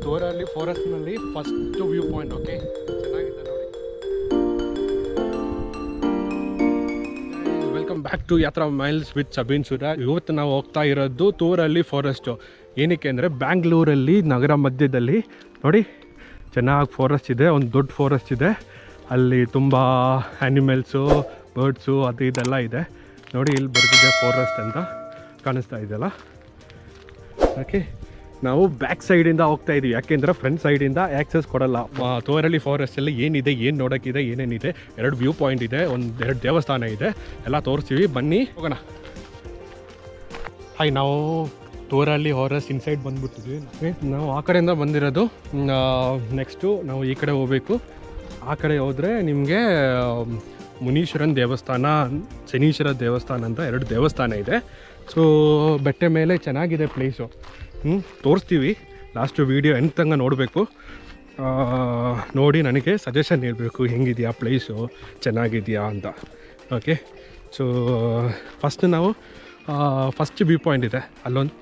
ತೋರಲ್ಲಿ ಫಾರೆಸ್ಟ್ನಲ್ಲಿ first view point okay ಚೆನ್ನಾಗಿದೆ ನೋಡಿ welcome back to Yatra miles with Sabin ಸುರ ಇವತ್ತು ನಾವು ಹೋಗ್ತಾ ಇರೋದು ತೋರಲ್ಲಿ ಫಾರೆಸ್ಟು ಏನಕ್ಕೆ ಅಂದರೆ ಬ್ಯಾಂಗ್ಳೂರಲ್ಲಿ ನಗರ ಮಧ್ಯದಲ್ಲಿ ನೋಡಿ ಚೆನ್ನಾಗಿ ಫಾರೆಸ್ಟ್ ಇದೆ ಒಂದು ದೊಡ್ಡ ಫಾರೆಸ್ಟ್ ಇದೆ ಅಲ್ಲಿ ತುಂಬ ಆ್ಯನಿಮಲ್ಸು ಬರ್ಡ್ಸು ಅದು ಇದೆಲ್ಲ ಇದೆ ನೋಡಿ ಇಲ್ಲಿ ಬರ್ತಿದೆ ಫಾರೆಸ್ಟ್ ಅಂತ ಕಾಣಿಸ್ತಾ ಇದೆಯಲ್ಲ ಓಕೆ ನಾವು ಬ್ಯಾಕ್ ಸೈಡಿಂದ ಹೋಗ್ತಾ ಇದೀವಿ ಯಾಕೆಂದರೆ ಫ್ರಂಟ್ ಸೈಡಿಂದ ಆ್ಯಕ್ಸಸ್ ಕೊಡಲ್ಲ ಆ, ತೋರಳ್ಳಿ ಫಾರೆಸ್ಟಲ್ಲಿ ಏನಿದೆ ಏನು ನೋಡೋಕ್ಕಿದೆ ಏನೇನಿದೆ ಎರಡು ವ್ಯೂ ಪಾಯಿಂಟ್ ಇದೆ ಒಂದು ಎರಡು ದೇವಸ್ಥಾನ ಇದೆ ಎಲ್ಲ ತೋರಿಸ್ತೀವಿ ಬನ್ನಿ ಹೋಗೋಣ ಹಾಯ್ ನಾವು ತೋರಲ್ಲಿ ಫಾರೆಸ್ಟ್ ಇನ್ಸೈಡ್ ಬಂದ್ಬಿಟ್ಟಿದ್ವಿ Okay, ನಾವು ಆ ಕಡೆಯಿಂದ ಬಂದಿರೋದು ನೆಕ್ಸ್ಟು ನಾವು ಈ ಕಡೆ ಹೋಗಬೇಕು ಆ ಕಡೆ ಹೋದರೆ ನಿಮಗೆ ಮುನೀಶ್ವರನ್ ದೇವಸ್ಥಾನ ಶನೀಶ್ವರ ದೇವಸ್ಥಾನ ಅಂತ ಎರಡು ದೇವಸ್ಥಾನ ಇದೆ ಸೊ ಬೆಟ್ಟ ಮೇಲೆ ಚೆನ್ನಾಗಿದೆ ಪ್ಲೇಸು ಹ್ಞೂ ತೋರಿಸ್ತೀವಿ ಲಾಸ್ಟು ವೀಡಿಯೋ ಎಂತ ತನಕ ನೋಡಬೇಕು ನೋಡಿ ನನಗೆ ಸಜೆಷನ್ ಹೇಳಬೇಕು ಹೆಂಗಿದೆಯಾ ಪ್ಲೇಸು ಚೆನ್ನಾಗಿದೆಯಾ ಅಂತ ಓಕೆ ಸೊ ಫಸ್ಟ್ ನಾವು ಫಸ್ಟ್ ವ್ಯೂ ಪಾಯಿಂಟ್ ಇದೆ ಅಲ್ಲೊಂದು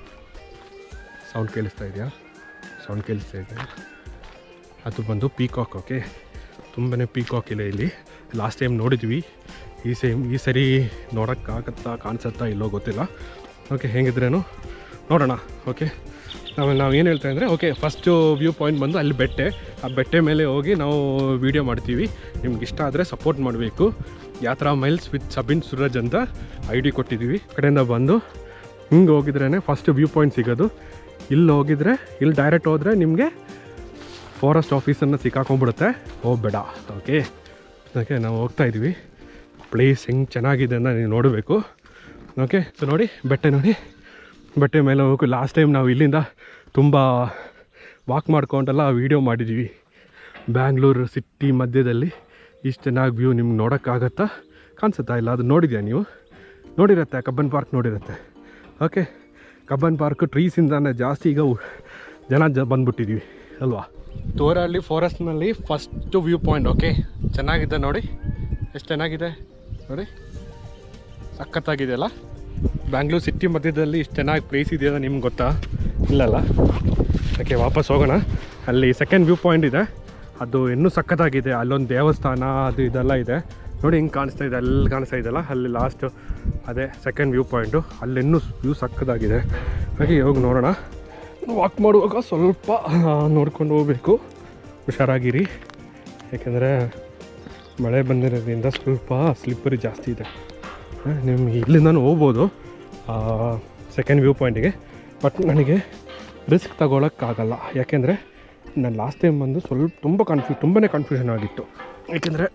ಸೌಂಡ್ ಕೇಳಿಸ್ತಾ ಇದೆಯಾ ಸೌಂಡ್ ಕೇಳಿಸ್ತಾ ಇದೆ ಅದು ಬಂದು ಪೀಕಾಕ್ ಓಕೆ ತುಂಬನೇ ಪೀಕಾಕ್ ಇದೆ ಇಲ್ಲಿ ಲಾಸ್ಟ್ ಟೈಮ್ ನೋಡಿದ್ವಿ ಈ ಸೇಮ್ ಈ ಸರಿ ನೋಡೋಕ್ಕಾಗತ್ತಾ ಕಾಣಿಸುತ್ತಾ ಇಲ್ಲೋ ಗೊತ್ತಿಲ್ಲ ಓಕೆ ಹೇಗಿದ್ರೇನು ನೋಡೋಣ ಓಕೆ ಆಮೇಲೆ ನಾವು ಏನು ಹೇಳ್ತಾ ಅಂದರೆ ಓಕೆ ಫಸ್ಟು ವ್ಯೂ ಪಾಯಿಂಟ್ ಬಂದು ಅಲ್ಲಿ ಬೆಟ್ಟೆ ಆ ಬೆಟ್ಟೆ ಮೇಲೆ ಹೋಗಿ ನಾವು ವೀಡಿಯೋ ಮಾಡ್ತೀವಿ ನಿಮ್ಗೆ ಇಷ್ಟ ಆದರೆ ಸಪೋರ್ಟ್ ಮಾಡಬೇಕು ಯಾತ್ರಾ ಮೈಲ್ಸ್ ವಿತ್ ಸಬಿನ್ ಸುರಜ್ ಅಂತ ಐ ಡಿ ಕೊಟ್ಟಿದ್ದೀವಿ ಆ ಕಡೆಯಿಂದ ಬಂದು ಹಿಂಗೆ ಹೋಗಿದ್ರೇ ಫಸ್ಟ್ ವ್ಯೂ ಪಾಯಿಂಟ್ ಸಿಗೋದು ಇಲ್ಲಿ ಹೋಗಿದ್ರೆ ಇಲ್ಲಿ ಡೈರೆಕ್ಟ್ ಹೋದರೆ ನಿಮಗೆ ಫಾರೆಸ್ಟ್ ಆಫೀಸನ್ನು ಸಿಕ್ಕಾಕೊಂಡ್ಬಿಡುತ್ತೆ ಹೋಗ್ಬೇಡ ಓಕೆ ಓಕೆ ನಾವು ಹೋಗ್ತಾ ಇದ್ದೀವಿ ಪ್ಲೇಸ್ ಹೆಂಗೆ ಚೆನ್ನಾಗಿದೆ ಅಂತ ನೀವು ನೋಡಬೇಕು ಓಕೆ ಸೊ ನೋಡಿ ಬೆಟ್ಟ ನೋಡಿ ಬೆಟ್ಟ ಮೇಲೆ ಹೋಗು ಲಾಸ್ಟ್ ಟೈಮ್ ನಾವು ಇಲ್ಲಿಂದ ತುಂಬ ವಾಕ್ ಮಾಡ್ಕೊಂಡೆಲ್ಲ ವೀಡಿಯೋ ಮಾಡಿದ್ದೀವಿ ಬ್ಯಾಂಗ್ಳೂರು ಸಿಟಿ ಮಧ್ಯದಲ್ಲಿ ಇಷ್ಟು ಚೆನ್ನಾಗಿ ವ್ಯೂ ನಿಮ್ಗೆ ನೋಡೋಕ್ಕಾಗತ್ತಾ ಕಾಣಿಸುತ್ತಾ ಇಲ್ಲ ಅದು ನೋಡಿದ್ಯಾ ನೀವು ನೋಡಿರತ್ತೆ ಕಬ್ಬನ್ ಪಾರ್ಕ್ ನೋಡಿರತ್ತೆ ಓಕೆ ಕಬ್ಬನ್ ಪಾರ್ಕ್ ಟ್ರೀಸಿಂದಾನೆ ಜಾಸ್ತಿ ಈಗ ಉ- ಜನ ಜ ಬಂದ್ಬಿಟ್ಟಿದ್ದೀವಿ ಅಲ್ವಾ ತೋರಲ್ಲಿ ಫಾರೆಸ್ಟ್ನಲ್ಲಿ ಫಸ್ಟ್ ವ್ಯೂ ಪಾಯಿಂಟ್ ಓಕೆ ಚೆನ್ನಾಗಿದೆ ನೋಡಿ ಎಷ್ಟು ಚೆನ್ನಾಗಿದೆ ನೋಡಿ ಸಖತ್ತಾಗಿದೆಯಲ್ಲ ಬ್ಯಾಂಗ್ಳೂರು ಸಿಟಿ ಮಧ್ಯದಲ್ಲಿ ಇಷ್ಟು ಚೆನ್ನಾಗಿ ಪ್ಲೇಸ್ ಇದೆಯಲ್ಲ ನಿಮ್ಗೆ ಗೊತ್ತಾ ಇಲ್ಲಲ್ಲ ಓಕೆ ವಾಪಸ್ ಹೋಗೋಣ ಅಲ್ಲಿ ಸೆಕೆಂಡ್ ವ್ಯೂ ಪಾಯಿಂಟ್ ಇದೆ ಅದು ಇನ್ನೂ ಸಖತ್ತಾಗಿದೆ ಅಲ್ಲೊಂದು ದೇವಸ್ಥಾನ ಅದು ಇದೆಲ್ಲ ಇದೆ ನೋಡಿ ಹಿಂಗೆ ಕಾಣಿಸ್ತಾ ಇದೆ ಅಲ್ಲಿ ಕಾಣಿಸ್ತಾ ಇದೆಯಲ್ಲ ಅಲ್ಲಿ ಲಾಸ್ಟ್ ಅದೇ ಸೆಕೆಂಡ್ ವ್ಯೂ ಪಾಯಿಂಟು ಅಲ್ಲಿ ಇನ್ನೂ ವ್ಯೂ ಸಕ್ಕತ್ತಾಗಿದೆ ಹಾಗೆ ಹೋಗಿ ನೋಡೋಣ ವಾಕ್ ಮಾಡುವಾಗ ಸ್ವಲ್ಪ ನೋಡ್ಕೊಂಡು ಹೋಗಬೇಕು ಹುಷಾರಾಗಿರಿ ಯಾಕೆಂದರೆ ಮಳೆ ಬಂದಿರೋದ್ರಿಂದ ಸ್ವಲ್ಪ ಸ್ಲಿಪ್ಪರಿ ಜಾಸ್ತಿ ಇದೆ ನಿಮ್ಗೆ ಇಲ್ಲಿಂದನೂ ಹೋಗ್ಬೋದು ಸೆಕೆಂಡ್ ವ್ಯೂ ಪಾಯಿಂಟಿಗೆ ಬಟ್ ನನಗೆ ರಿಸ್ಕ್ ತಗೊಳಕ್ಕಾಗಲ್ಲ ಯಾಕೆಂದರೆ ನಾನು ಲಾಸ್ಟ್ ಟೈಮ್ ಬಂದು ಸ್ವಲ್ಪ ತುಂಬ ಕನ್ಫ್ಯೂ ತುಂಬಾ ಕನ್ಫ್ಯೂಷನ್ ಆಗಿತ್ತು ಯಾಕೆಂದರೆ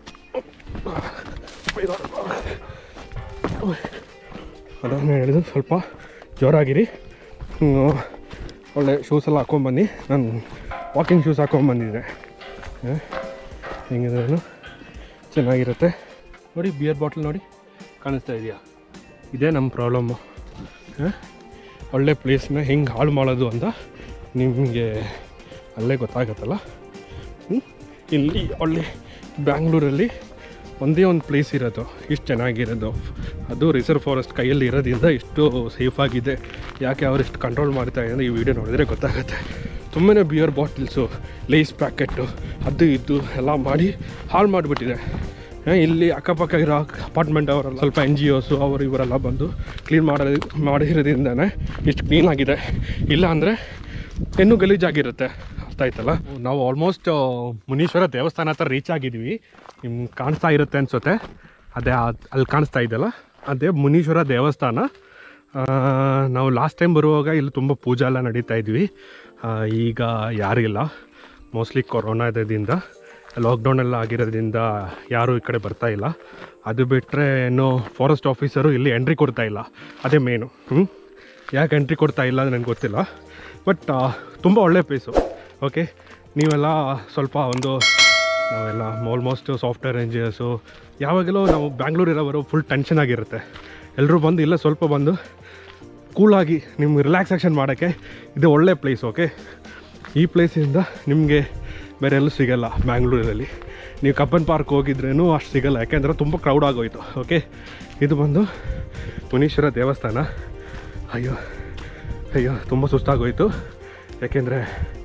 ಅದನ್ನು ಹೇಳಿದ್ರು ಸ್ವಲ್ಪ ಜೋರಾಗಿರಿ ಹ್ಮ್, ಒಳ್ಳೆ ಶೂಸ್ ಎಲ್ಲ ಹಾಕ್ಕೊಂಬನ್ನಿ ನಾನು ವಾಕಿಂಗ್ ಶೂಸ್ ಹಾಕ್ಕೊಂಬಂದಿದ್ದೆ ಹೆಂಗಿದ್ರೂ ಚೆನ್ನಾಗಿರುತ್ತೆ ನೋಡಿ ಬಿಯರ್ ಬಾಟ್ಲ್ ನೋಡಿ ಕಾಣಿಸ್ತಾ ಇದೆಯಾ ಇದೇ ನಮ್ಮ ಪ್ರಾಬ್ಲಮ್ಮು ಒಳ್ಳೆ ಪ್ಲೇಸ್ನ ಹೆಂಗೆ ಹಾಳು ಮಾಡೋದು ಅಂತ ನಿಮಗೆ ಅಲ್ಲೇ ಗೊತ್ತಾಗತ್ತಲ್ಲ ಹ್ಮ್? ಇಲ್ಲಿ ಒಳ್ಳೆ ಬ್ಯಾಂಗ್ಳೂರಲ್ಲಿ ಒಂದೇ ಒಂದು ಪ್ಲೇಸ್ ಇರೋದು ಇಷ್ಟು ಚೆನ್ನಾಗಿರೋದು ಅದು ರಿಸರ್ವ್ ಫಾರೆಸ್ಟ್ ಕೈಯಲ್ಲಿ ಇರೋದ್ರಿಂದ ಇಷ್ಟು ಸೇಫಾಗಿದೆ ಯಾಕೆ ಅವ್ರು ಇಷ್ಟು ಕಂಟ್ರೋಲ್ ಮಾಡ್ತಾ ಇದ್ದಾರೆ ಈ ವಿಡಿಯೋ ನೋಡಿದರೆ ಗೊತ್ತಾಗುತ್ತೆ ತುಂಬಾ ಬಿಯರ್ ಬಾಟಲ್ಸು ಲೇಸ್ ಪ್ಯಾಕೆಟು ಅದು ಇದು ಎಲ್ಲ ಮಾಡಿ ಹಾಳು ಮಾಡಿಬಿಟ್ಟಿದೆ ಇಲ್ಲಿ ಅಕ್ಕಪಕ್ಕ ಇರೋ ಅಪಾರ್ಟ್ಮೆಂಟ್ ಅವರೆಲ್ಲ ಸ್ವಲ್ಪ ಎನ್ ಜಿ ಒಸು ಅವರು ಇವರೆಲ್ಲ ಬಂದು ಕ್ಲೀನ್ ಮಾಡೋದು ಮಾಡಿರೋದ್ರಿಂದನೇ ಇಷ್ಟು ಕ್ಲೀನಾಗಿದೆ ಇಲ್ಲ ಅಂದರೆ ಇನ್ನೂ ಗಲೀಜಾಗಿರುತ್ತೆ ಅರ್ಥ ಆಯ್ತಲ್ಲ ನಾವು ಆಲ್ಮೋಸ್ಟ್ ಮುನೀಶ್ವರ ದೇವಸ್ಥಾನ ಹತ್ರ ರೀಚ್ ಆಗಿದ್ವಿ ನಿಮ್ಗೆ ಕಾಣಿಸ್ತಾ ಇರುತ್ತೆ ಅನಿಸುತ್ತೆ ಅದೇ ಆ- ಅಲ್ಲಿ ಕಾಣಿಸ್ತಾ ಇದೆಯಲ್ಲ ಅದೇ ಮುನೀಶ್ವರ ದೇವಸ್ಥಾನ ಆ, ನಾವು ಲಾಸ್ಟ್ ಟೈಮ್ ಬರುವಾಗ ಇಲ್ಲಿ ತುಂಬ ಪೂಜೆ ಎಲ್ಲ ನಡೀತಾ ಇದ್ವಿ ಆ, ಈಗ ಯಾರಿಲ್ಲ ಮೋಸ್ಟ್ಲಿ ಕೊರೋನಾದಿಂದ ಲಾಕ್ಡೌನ್ ಎಲ್ಲ ಆಗಿರೋದ್ರಿಂದ ಯಾರೂ ಈ ಕಡೆ ಬರ್ತಾ ಇಲ್ಲ ಅದು ಬಿಟ್ಟರೆ ಏನು ಫಾರೆಸ್ಟ್ ಆಫೀಸರು ಇಲ್ಲಿ ಎಂಟ್ರಿ ಕೊಡ್ತಾ ಇಲ್ಲ ಅದೇ ಮೇನು ಹ್ಞೂ ಯಾಕೆ ಎಂಟ್ರಿ ಕೊಡ್ತಾ ಇಲ್ಲ ಅದು ನನಗೆ ಗೊತ್ತಿಲ್ಲ ಬಟ್ ತುಂಬ ಒಳ್ಳೆ ಪ್ಲೇಸು ಓಕೆ ನೀವೆಲ್ಲ ಸ್ವಲ್ಪ ಒಂದು ನಾವೆಲ್ಲ ಆಲ್ಮೋಸ್ಟ್ ಸಾಫ್ಟ್ವೇರ್ ಇಂಜಿನಿಯರ್ಸು ಯಾವಾಗಲೂ ನಾವು ಬ್ಯಾಂಗ್ಳೂರಿರೋವರು ಫುಲ್ ಟೆನ್ಷನ್ ಆಗಿರುತ್ತೆ ಎಲ್ಲರೂ ಬಂದು ಇಲ್ಲ ಸ್ವಲ್ಪ ಬಂದು ಕೂಲಾಗಿ ನಿಮ್ಗೆ ರಿಲ್ಯಾಕ್ಸೇಷನ್ ಮಾಡೋಕ್ಕೆ ಇದು ಒಳ್ಳೆ ಪ್ಲೇಸ್ ಓಕೆ ಈ ಪ್ಲೇಸಿಂದ ನಿಮಗೆ ಬೇರೆ ಎಲ್ಲೂ ಸಿಗಲ್ಲ ಬ್ಯಾಂಗ್ಳೂರಲ್ಲಿ ನೀವು ಕಬ್ಬನ್ ಪಾರ್ಕ್ ಹೋಗಿದ್ರೇನು ಅಷ್ಟು ಸಿಗಲ್ಲ ಯಾಕೆಂದರೆ ತುಂಬ ಕ್ರೌಡ್ ಆಗೋಯ್ತು ಓಕೆ ಇದು ಬಂದು ಮುನೀಶ್ವರ ದೇವಸ್ಥಾನ ಅಯ್ಯೋ ಅಯ್ಯೋ ತುಂಬ ಸುಸ್ತಾಗೋಯ್ತು ಯಾಕೆಂದರೆ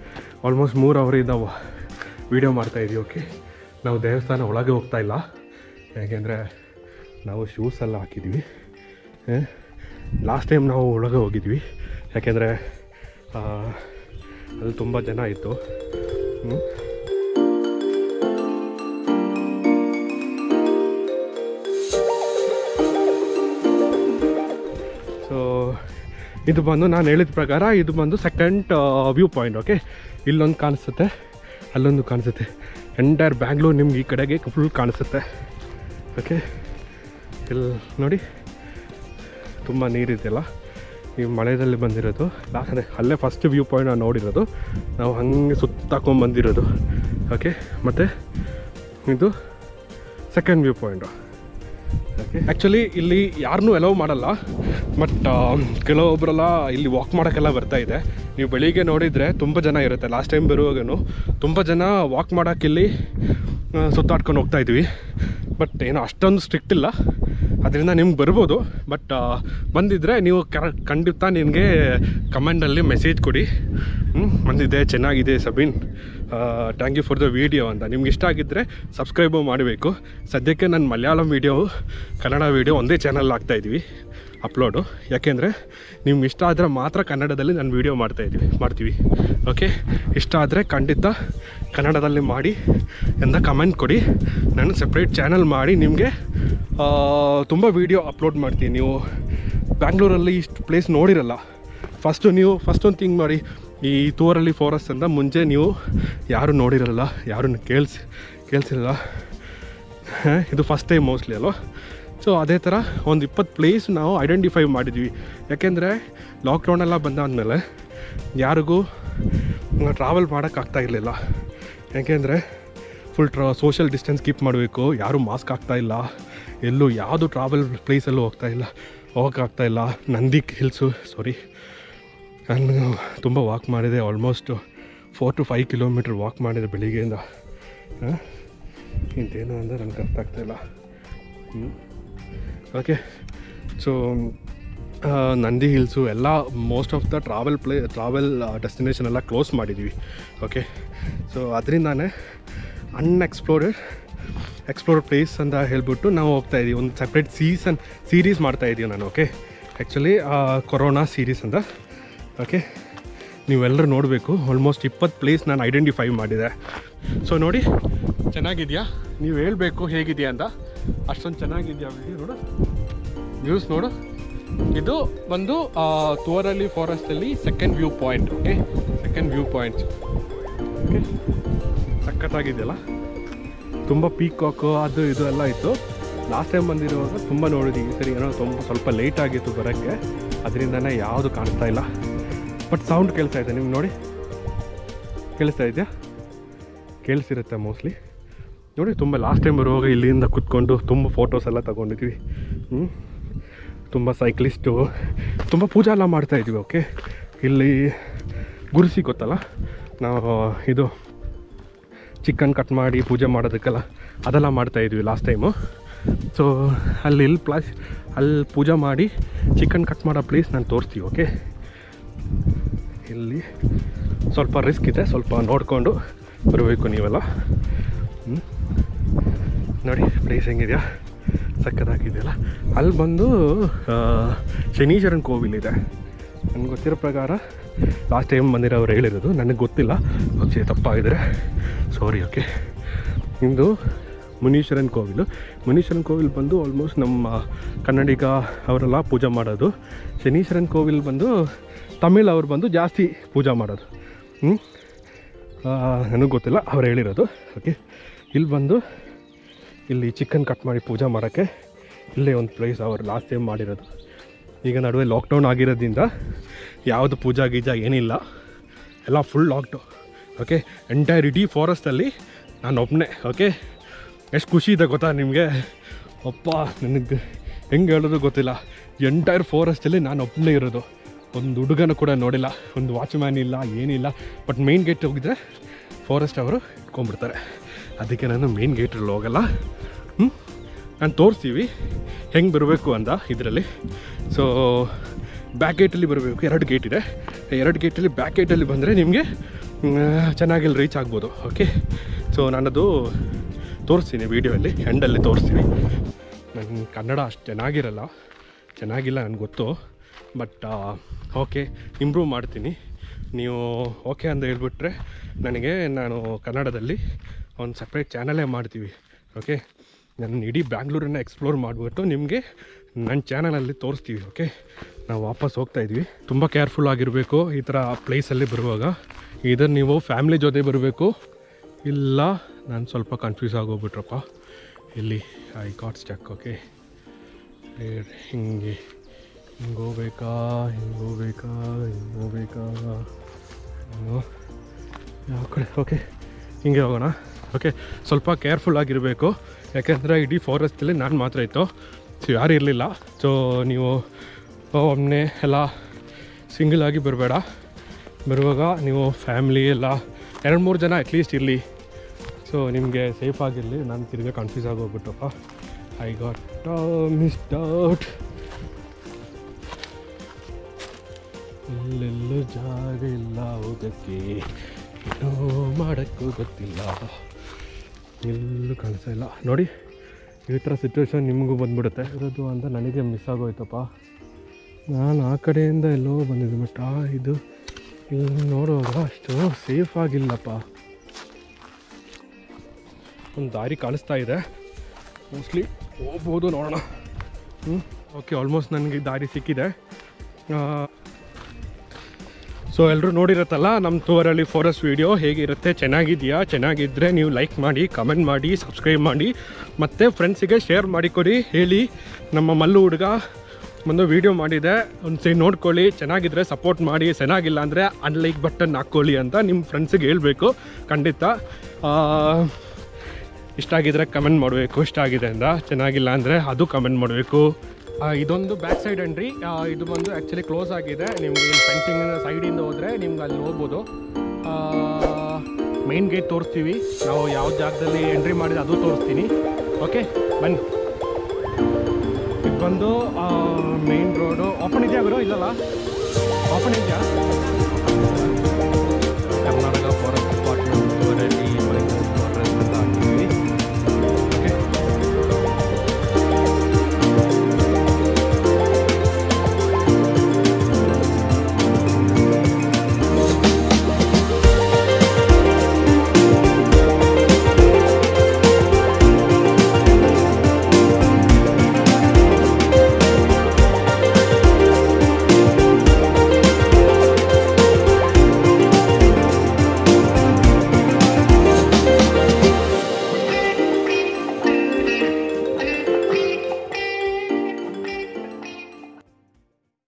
ಆಲ್ಮೋಸ್ಟ್ ಮೂರು ಅವರಿಂದ ವೀಡಿಯೋ ಮಾಡ್ತಾಯಿದ್ದೀವಿ ಓಕೆ ನಾವು ದೇವಸ್ಥಾನ ಒಳಗೆ ಹೋಗ್ತಾ ಇಲ್ಲ ಯಾಕೆಂದರೆ ನಾವು ಶೂಸ್ ಎಲ್ಲ ಹಾಕಿದ್ವಿ ಲಾಸ್ಟ್ ಟೈಮ್ ನಾವು ಒಳಗೆ ಹೋಗಿದ್ವಿ ಯಾಕೆಂದರೆ ಅಲ್ಲಿ ತುಂಬ ಜನ ಇತ್ತು ಹ್ಮ್. ಸೊ ಇದು ಬಂದು ನಾನು ಹೇಳಿದ ಪ್ರಕಾರ ಇದು ಬಂದು ಸೆಕೆಂಡ್ ವ್ಯೂ ಪಾಯಿಂಟ್ ಓಕೆ ಇಲ್ಲೊಂದು ಕಾಣಿಸುತ್ತೆ ಅಲ್ಲೊಂದು ಕಾಣಿಸುತ್ತೆ ಎಂಟೈರ್ ಬ್ಯಾಂಗ್ಳೂರ್ ನಿಮ್ಗೆ ಈ ಕಡೆಗೆ ಫುಲ್ ಕಾಣಿಸುತ್ತೆ ಓಕೆ ಇಲ್ಲಿ ನೋಡಿ ತುಂಬ ನೀರಿದೆಯಲ್ಲ ಈ ಮಳೆಯಲ್ಲಿ ಬಂದಿರೋದು ಅದೇ ಅಲ್ಲೇ ಫಸ್ಟ್ ವ್ಯೂ ಪಾಯಿಂಟ್ ನಾನು ನೋಡಿರೋದು ನಾವು ಹಾಗೆ ಸುತ್ತಾಕೊಂಡು ಬಂದಿರೋದು ಓಕೆ ಮತ್ತು ಇದು second view point okay actually ಇಲ್ಲಿ ಯಾರನ್ನೂ ಅಲೌ ಮಾಡಲ್ಲ ಬಟ್ ಕೆಲವೊಬ್ಬರೆಲ್ಲ ಇಲ್ಲಿ ವಾಕ್ ಮಾಡೋಕ್ಕೆಲ್ಲ ಬರ್ತಾ ಇದೆ ನೀವು ಬೆಳಿಗ್ಗೆ ನೋಡಿದರೆ ತುಂಬ ಜನ ಇರುತ್ತೆ ಲಾಸ್ಟ್ ಟೈಮ್ ಬರುವಾಗನು ತುಂಬ ಜನ ವಾಕ್ ಮಾಡೋಕೆ ಇಲ್ಲಿ ಆ, ಸುತ್ತಾಡ್ಕೊಂಡು ಹೋಗ್ತಾ ಇದ್ವಿ ಬಟ್ ಏನೋ ಅಷ್ಟೊಂದು ಸ್ಟ್ರಿಕ್ಟ್ ಇಲ್ಲ ಅದರಿಂದ ನಿಮ್ಗೆ ಬರ್ಬೋದು ಬಟ್ ಬಂದಿದ್ದರೆ ನೀವು ಕರ ಖಂಡಿತ ನಿಮಗೆ ಕಮೆಂಟಲ್ಲಿ ಮೆಸೇಜ್ ಕೊಡಿ ಹ್ಮ್, ಬಂದಿದೆ ಚೆನ್ನಾಗಿದೆ Sabin thank you for the video ಅಂತ ನಿಮ್ಗೆ ಇಷ್ಟ ಆಗಿದ್ದರೆ ಸಬ್ಸ್ಕ್ರೈಬು ಮಾಡಬೇಕು ಸದ್ಯಕ್ಕೆ ನನ್ನ ಮಲಯಾಳಂ ವೀಡಿಯೋ ಕನ್ನಡ ವೀಡಿಯೋ ಒಂದೇ ಚಾನಲ್ ಹಾಕ್ತಾಯಿದ್ವಿ ಅಪ್ಲೋಡು ಯಾಕೆಂದರೆ ನಿಮ್ಗೆ ಇಷ್ಟ ಆದರೆ ಮಾತ್ರ ಕನ್ನಡದಲ್ಲಿ ನಾನು ವೀಡಿಯೋ ಮಾಡ್ತಾಯಿದ್ವಿ ಮಾಡ್ತೀವಿ ಓಕೆ ಇಷ್ಟ ಆದರೆ ಖಂಡಿತ ಕನ್ನಡದಲ್ಲಿ ಮಾಡಿ ಎಂದ ಕಮೆಂಟ್ ಕೊಡಿ ನಾನು ಸಪ್ರೇಟ್ ಚಾನಲ್ ಮಾಡಿ ನಿಮಗೆ ತುಂಬ ವೀಡಿಯೋ ಅಪ್ಲೋಡ್ ಮಾಡ್ತೀನಿ ನೀವು ಬ್ಯಾಂಗ್ಳೂರಲ್ಲಿ ಇಷ್ಟು ಪ್ಲೇಸ್ ನೋಡಿರಲ್ಲ ಫಸ್ಟು ನೀವು ಫಸ್ಟ್ ಒಂದು ಥಿಂಗ್ ಮಾಡಿ ಈ ತೂರಲ್ಲಿ ಫಾರೆಸ್ಟ್ ಅಂತ ಮುಂಚೆ ನೀವು ಯಾರು ನೋಡಿರಲ್ಲ ಯಾರನ್ನು ಕೇಳಿಸಿ ಕೇಳಿಸಿರಲ್ಲ ಇದು ಫಸ್ಟ್ ಟೈಮ್ ಮೋಸ್ಟ್ಲಿ ಅಲ್ವಾ ಸೊ ಅದೇ ಥರ ಒಂದು ಇಪ್ಪತ್ತು ಪ್ಲೇಸ್ ನಾವು ಐಡೆಂಟಿಫೈ ಮಾಡಿದ್ವಿ ಯಾಕೆಂದರೆ ಲಾಕ್ಡೌನೆಲ್ಲ ಬಂದಾದಮೇಲೆ ಯಾರಿಗೂ ಟ್ರಾವೆಲ್ ಮಾಡೋಕ್ಕಾಗ್ತಾ ಇರಲಿಲ್ಲ ಯಾಕೆಂದರೆ ಫುಲ್ ಟ್ರಾ ಸೋಷಿಯಲ್ ಡಿಸ್ಟೆನ್ಸ್ ಕೀಪ್ ಮಾಡಬೇಕು ಯಾರೂ ಮಾಸ್ಕ್ ಆಗ್ತಾ ಇಲ್ಲ ಎಲ್ಲೂ ಯಾವುದು ಟ್ರಾವೆಲ್ ಪ್ಲೇಸಲ್ಲೂ ಹೋಗ್ತಾ ಇಲ್ಲ ಹೋಗೋಕ್ಕಾಗ್ತಾ ಇಲ್ಲ ನಂದಿ ಹಿಲ್ಸು ಸಾರಿ ನಾನು ತುಂಬ ವಾಕ್ ಮಾಡಿದೆ almost four to five kilometre walk ಮಾಡಿದೆ ಬೆಳಿಗ್ಗೆಯಿಂದ ಹಾಂ ಇಂತೇನು ಅಂದರೆ ನನಗೆ ಅರ್ಥ ಆಗ್ತಾಯಿಲ್ಲ ಓಕೆ ಸೊ ನಂದಿ ಹಿಲ್ಸು ಎಲ್ಲ ಮೋಸ್ಟ್ ಆಫ್ ದ ಟ್ರಾವೆಲ್ ಪ್ಲೇ ಟ್ರಾವೆಲ್ ಡೆಸ್ಟಿನೇಷನ್ ಎಲ್ಲ ಕ್ಲೋಸ್ ಮಾಡಿದ್ವಿ ಓಕೆ ಸೊ ಅದರಿಂದಾನೇ ಅನ್ಎಕ್ಸ್ಪ್ಲೋರ್ಡ್ ಎಕ್ಸ್ಪ್ಲೋರ್ ಪ್ಲೇಸ್ ಅಂತ ಹೇಳ್ಬಿಟ್ಟು ನಾವು ಹೋಗ್ತಾ ಇದೀವಿ ಒಂದು ಸಪ್ರೇಟ್ ಸೀಸನ್ ಸೀರೀಸ್ ಮಾಡ್ತಾ ಇದ್ದೀವಿ ನಾನು ಓಕೆ ಆ್ಯಕ್ಚುಲಿ ಕೊರೋನಾ ಸೀರೀಸ್ ಅಂತ ಓಕೆ ನೀವೆಲ್ಲರೂ ನೋಡಬೇಕು ಆಲ್ಮೋಸ್ಟ್ ಇಪ್ಪತ್ತು ಪ್ಲೇಸ್ ನಾನು ಐಡೆಂಟಿಫೈ ಮಾಡಿದೆ ಸೊ ನೋಡಿ ಚೆನ್ನಾಗಿದೆಯಾ ನೀವು ಹೇಳಬೇಕು ಹೇಗಿದೆಯಾ ಅಂತ ಅಷ್ಟೊಂದು ಚೆನ್ನಾಗಿದೆಯಾ ವಿಡಿಯೋ ನೋಡು ವ್ಯೂಸ್ ನೋಡು ಇದು ಬಂದು ತೋರಲ್ಲಿ ಫಾರೆಸ್ಟಲ್ಲಿ second view point okay second view point okay ಸಖತ್ತಾಗಿದೆಯಲ್ಲ ತುಂಬ ಪೀಕಾಕು ಅದು ಇದು ಎಲ್ಲ ಇತ್ತು ಲಾಸ್ಟ್ ಟೈಮ್ ಬಂದಿರುವಾಗ ತುಂಬ ನೋಡಿದ್ವಿ ಈ ಸರಿ ಏನೋ ತುಂಬ ಸ್ವಲ್ಪ ಲೇಟ್ ಆಗಿತ್ತು ಬರೋಕ್ಕೆ ಅದರಿಂದನೇ ಯಾವುದು ಕಾಣಿಸ್ತಾ ಇಲ್ಲ ಬಟ್ ಸೌಂಡ್ ಕೇಳ್ತಾ ಇದೆ ನಿಮ್ಗೆ ನೋಡಿ ಕೇಳಿಸ್ತಾ ಇದೆಯಾ ಕೇಳಿಸಿರುತ್ತೆ ಮೋಸ್ಟ್ಲಿ ನೋಡಿ ತುಂಬ ಲಾಸ್ಟ್ ಟೈಮ್ ಬರುವಾಗ ಇಲ್ಲಿಂದ ಕುತ್ಕೊಂಡು ತುಂಬ ಫೋಟೋಸ್ ಎಲ್ಲ ತಗೊಂಡಿದ್ವಿ ಹ್ಞೂ ತುಂಬ ಸೈಕ್ಲಿಸ್ಟು ತುಂಬ ಪೂಜೆ ಎಲ್ಲ ಮಾಡ್ತಾ ಇದ್ವಿ ಓಕೆ ಇಲ್ಲಿ ಗುರುಸಿ ಗೊತ್ತಲ್ಲ ನಾವು ಇದು ಚಿಕನ್ ಕಟ್ ಮಾಡಿ ಪೂಜೆ ಮಾಡೋದಕ್ಕೆಲ್ಲ ಅದೆಲ್ಲ ಮಾಡ್ತಾ ಇದ್ವಿ ಲಾಸ್ಟ್ ಟೈಮು ಸೊ ಅಲ್ಲಿ ಇಲ್ಲಿ ಪ್ಲಾಸ್ ಅಲ್ಲಿ ಪೂಜೆ ಮಾಡಿ ಚಿಕನ್ ಕಟ್ ಮಾಡೋ ಪ್ಲೇಸ್ ನಾನು ತೋರಿಸ್ತೀವಿ ಓಕೆ ಇಲ್ಲಿ ಸ್ವಲ್ಪ ರಿಸ್ಕ್ ಇದೆ ಸ್ವಲ್ಪ ನೋಡಿಕೊಂಡು ಬರಬೇಕು ನೀವೆಲ್ಲ ಹ್ಮ್? ನೋಡಿ ಪ್ಲೇಸ್ ಹೆಂಗಿದೆಯಾ ಸಕ್ಕತ್ತಾಗಿದೆಯಲ್ಲ ಅಲ್ಲಿ ಬಂದು ಆ, ಶನೀಶ್ವರನ ಕೋವಿಲಿದೆ ನನಗೆ ಗೊತ್ತಿರೋ ಪ್ರಕಾರ ಲಾಸ್ಟ್ ಟೈಮ್ ಬಂದಿರೋರು ಹೇಳಿರೋದು ನನಗೆ ಗೊತ್ತಿಲ್ಲ ಓಕೆ ತಪ್ಪಾಗಿದ್ರೆ ಸಾರಿ ಓಕೆ ಇಂದು ಮುನೀಶ್ವರನ್ ಕೋವಿಲು ಮುನೀಶ್ವರನ್ ಕೋವಿಲ್ ಬಂದು ಆಲ್ಮೋಸ್ಟ್ ನಮ್ಮ ಕನ್ನಡಿಗ ಅವರೆಲ್ಲ ಪೂಜೆ ಮಾಡೋದು ಶನೀಶ್ವರನ್ ಕೋವಿಲ್ ಬಂದು ತಮಿಳ್ ಅವ್ರು ಬಂದು ಜಾಸ್ತಿ ಪೂಜೆ ಮಾಡೋದು ಹ್ಞೂ ನನಗೆ ಗೊತ್ತಿಲ್ಲ ಅವ್ರು ಹೇಳಿರೋದು ಓಕೆ ಇಲ್ಲಿ ಬಂದು ಇಲ್ಲಿ ಚಿಕನ್ ಕಟ್ ಮಾಡಿ ಪೂಜೆ ಮಾಡೋಕ್ಕೆ ಇಲ್ಲೇ ಒಂದು ಪ್ಲೇಸ್ ಅವ್ರು ಲಾಸ್ಟ್ ಟೈಮ್ ಮಾಡಿರೋದು ಈಗ ನಡುವೆ ಲಾಕ್ಡೌನ್ ಆಗಿರೋದ್ರಿಂದ ಯಾವುದು ಪೂಜಾ ಗೀಜಾ ಏನಿಲ್ಲ ಎಲ್ಲ ಫುಲ್ ಲಾಕ್ಡೌನ್ ಓಕೆ ಎಂಟೈರ್ ಇಡೀ ಫಾರೆಸ್ಟಲ್ಲಿ ನಾನು ಒಬ್ಬನೇ ಓಕೆ ಎಷ್ಟು ಖುಷಿ ಇದೆ ಗೊತ್ತಾ ನಿಮಗೆ ಅಪ್ಪ ನನಗೆ ಹೆಂಗೆ ಹೇಳೋದು ಗೊತ್ತಿಲ್ಲ ಎಂಟೈರ್ ಫಾರೆಸ್ಟಲ್ಲಿ ನಾನು ಒಬ್ಬನೇ ಇರೋದು ಒಂದು ಹುಡುಗನ ಕೂಡ ನೋಡಿಲ್ಲ ಒಂದು ವಾಚ್ಮ್ಯಾನ್ ಇಲ್ಲ ಏನಿಲ್ಲ ಬಟ್ ಮೇನ್ ಗೇಟ್ ಹೋಗಿದ್ರೆ ಫಾರೆಸ್ಟ್ ಅವರು ಇಟ್ಕೊಂಡ್ಬಿಡ್ತಾರೆ ಅದಕ್ಕೆ ನಾನು ಮೇನ್ ಗೇಟಲ್ಲಿ ಹೋಗಲ್ಲ ಹ್ಞೂ ನಾನು ತೋರಿಸ್ತೀವಿ ಹೆಂಗೆ ಬರಬೇಕು ಅಂತ ಇದರಲ್ಲಿ ಸೊ ಬ್ಯಾಕ್ ಗೇಟಲ್ಲಿ ಬರಬೇಕು ಎರಡು ಗೇಟ್ ಇದೆ ಎರಡು ಗೇಟಲ್ಲಿ ಬ್ಯಾಕ್ ಗೇಟಲ್ಲಿ ಬಂದರೆ ನಿಮಗೆ ಚೆನ್ನಾಗಿ ರೀಚ್ ಆಗ್ಬೋದು ಓಕೆ ಸೊ ನಾನದು ತೋರಿಸ್ತೀನಿ ವೀಡಿಯೋಲ್ಲಿ ಎಂಡಲ್ಲಿ ತೋರಿಸ್ತೀನಿ ನನ್ನ ಕನ್ನಡ ಅಷ್ಟು ಚೆನ್ನಾಗಿರಲ್ಲ ಚೆನ್ನಾಗಿಲ್ಲ ನನಗೆ ಗೊತ್ತು ಬಟ್ ಓಕೆ ಇಂಪ್ರೂವ್ ಮಾಡ್ತೀನಿ ನೀವು ಓಕೆ ಅಂತ ಹೇಳ್ಬಿಟ್ರೆ ನನಗೆ ನಾನು ಕನ್ನಡದಲ್ಲಿ ಒಂದು ಸಪ್ರೇಟ್ ಚಾನಲೇ ಮಾಡ್ತೀವಿ ಓಕೆ ನಾನು ಇಡೀ ಬ್ಯಾಂಗ್ಳೂರನ್ನ ಎಕ್ಸ್ಪ್ಲೋರ್ ಮಾಡಿಬಿಟ್ಟು ನಿಮಗೆ ನನ್ನ ಚಾನಲಲ್ಲಿ ತೋರಿಸ್ತೀವಿ ಓಕೆ ನಾವು ವಾಪಸ್ ಹೋಗ್ತಾ ಇದ್ವಿ ತುಂಬ ಕೇರ್ಫುಲ್ ಆಗಿರಬೇಕು ಈ ಥರ ಪ್ಲೇಸಲ್ಲಿ ಬರುವಾಗ ಇದರ ನೀವು ಫ್ಯಾಮ್ಲಿ ಜೊತೆ ಬರಬೇಕು ಇಲ್ಲ ನಾನು ಸ್ವಲ್ಪ ಕನ್ಫ್ಯೂಸ್ ಆಗೋಗ್ಬಿಟ್ರಪ್ಪ ಇಲ್ಲಿ ಐ ಗಾಟ್ ಸ್ಟಕ್ ಓಕೆ ಹಿಂಗೆ ಹಿಂಗೆ ಹೋಗ್ಬೇಕಾ ಹಿಂಗೆ ಹೋಗ್ಬೇಕಾ ಹಿಂಗೆ ಹೋಗ್ಬೇಕಾ ಏನು? ಯಾವ ಕಡೆ ಓಕೆ ಹಿಂಗೆ ಹೋಗೋಣ ಓಕೆ ಸ್ವಲ್ಪ ಕೇರ್ಫುಲ್ ಆಗಿರಬೇಕು ಯಾಕೆಂದರೆ ಇಡೀ ಫಾರೆಸ್ಟಲ್ಲಿ ನಾನು ಮಾತ್ರ ಇತ್ತು ಸೊ ಯಾರು ಇರಲಿಲ್ಲ ಸೊ ನೀವು ಒಮ್ಮೆ ಎಲ್ಲ ಸಿಂಗಲ್ ಆಗಿ ಬರಬೇಡ ಬರುವಾಗ ನೀವು ಫ್ಯಾಮ್ಲಿ ಎಲ್ಲ ಎರಡು ಮೂರು ಜನ ಅಟ್ಲೀಸ್ಟ್ ಇರಲಿ ಸೊ ನಿಮಗೆ ಸೇಫ್ ಆಗಿರಲಿ ನಾನು ತಿರ್ಗಿ ಕನ್ಫ್ಯೂಸ್ ಆಗೋಗ್ಬಿಟ್ಟಪ್ಪ ಐ ಗಾಟ್ ಮಿಸ್ಡ್ ಔಟ್ ಎಲ್ಲೆಲ್ಲೂ ಜಾಗ ಇಲ್ಲ ಹೋಗೋಕ್ಕೆ ಏನೋ ಮಾಡೋಕ್ಕೂ ಗೊತ್ತಿಲ್ಲ ಎಲ್ಲೂ ಕಾಣಿಸ್ತಾ ಇಲ್ಲ ನೋಡಿ ಈ ಥರ ಸಿಚುವೇಶನ್ ನಿಮಗೂ ಬಂದ್ಬಿಡುತ್ತೆ ಇರೋದು ಅಂತ ನನಗೆ ಮಿಸ್ ಆಗೋಯ್ತಪ್ಪ ನಾನು ಆ ಕಡೆಯಿಂದ ಎಲ್ಲೋ ಬಂದಿದ್ದೆ ಬಟ್ ಆ ಇದು ಇಲ್ಲಿ ನೋಡುವಾಗ ಅಷ್ಟು ಸೇಫ್ ಆಗಿಲ್ಲಪ್ಪ ಒಂದು ದಾರಿ ಕಾಣಿಸ್ತಾ ಇದೆ ಮೋಸ್ಟ್ಲಿ ಹೋಗ್ಬೋದು ನೋಡೋಣ ಹ್ಞೂ ಓಕೆ ಆಲ್ಮೋಸ್ಟ್ ನನಗೆ ದಾರಿ ಸಿಕ್ಕಿದೆ ಸೊ ಎಲ್ಲರೂ ನೋಡಿರತ್ತಲ್ಲ ನಮ್ಮ ತೋರಲ್ಲಿ ಫಾರೆಸ್ಟ್ ವೀಡಿಯೋ ಹೇಗಿರುತ್ತೆ ಚೆನ್ನಾಗಿದೆಯಾ ಚೆನ್ನಾಗಿದ್ದರೆ ನೀವು ಲೈಕ್ ಮಾಡಿ ಕಮೆಂಟ್ ಮಾಡಿ ಸಬ್ಸ್ಕ್ರೈಬ್ ಮಾಡಿ ಮತ್ತು ಫ್ರೆಂಡ್ಸಿಗೆ ಶೇರ್ ಮಾಡಿಕೊಡಿ ಹೇಳಿ ನಮ್ಮ ಮಲ್ಲು ಹುಡುಗ ಒಂದು ವೀಡಿಯೋ ಮಾಡಿದೆ ಒಂದು ಸರಿ ನೋಡ್ಕೊಳ್ಳಿ ಚೆನ್ನಾಗಿದ್ದರೆ ಸಪೋರ್ಟ್ ಮಾಡಿ ಚೆನ್ನಾಗಿಲ್ಲ ಅಂದರೆ ಅನ್ಲೈಕ್ ಬಟನ್ ಹಾಕ್ಕೊಳ್ಳಿ ಅಂತ ನಿಮ್ಮ ಫ್ರೆಂಡ್ಸಿಗೆ ಹೇಳಬೇಕು ಖಂಡಿತ ಆ, ಇಷ್ಟ ಆಗಿದ್ರೆ ಕಮೆಂಟ್ ಮಾಡಬೇಕು ಇಷ್ಟ ಆಗಿದೆ ಅಂತ ಚೆನ್ನಾಗಿಲ್ಲ ಅಂದರೆ ಅದು ಕಮೆಂಟ್ ಮಾಡಬೇಕು ಇದೊಂದು ಬ್ಯಾಕ್ ಸೈಡ್ ಎಂಟ್ರಿ ಇದು ಬಂದು ಆ್ಯಕ್ಚುಲಿ ಕ್ಲೋಸ್ ಆಗಿದೆ ನಿಮಗೆ ಇಲ್ಲಿ ಫೆನ್ಸಿಂಗ್ ಸೈಡಿಂದ ಹೋದರೆ ನಿಮ್ಗೆ ಅಲ್ಲಿ ಹೋಗ್ಬೋದು ಮೇನ್ ಗೇಟ್ ತೋರಿಸ್ತೀವಿ ನಾವು ಯಾವ ಜಾಗದಲ್ಲಿ ಎಂಟ್ರಿ ಮಾಡಿದ್ರೆ ಅದು ತೋರಿಸ್ತೀನಿ ಓಕೆ ಬನ್ನಿ ಇದು ಬಂದು ಮೇನ್ ರೋಡು ಓಪನ್ ಇದೆಯಾ ಗುರು ಇಲ್ಲಲ್ಲ ಓಪನ್ ಇದೆಯಾ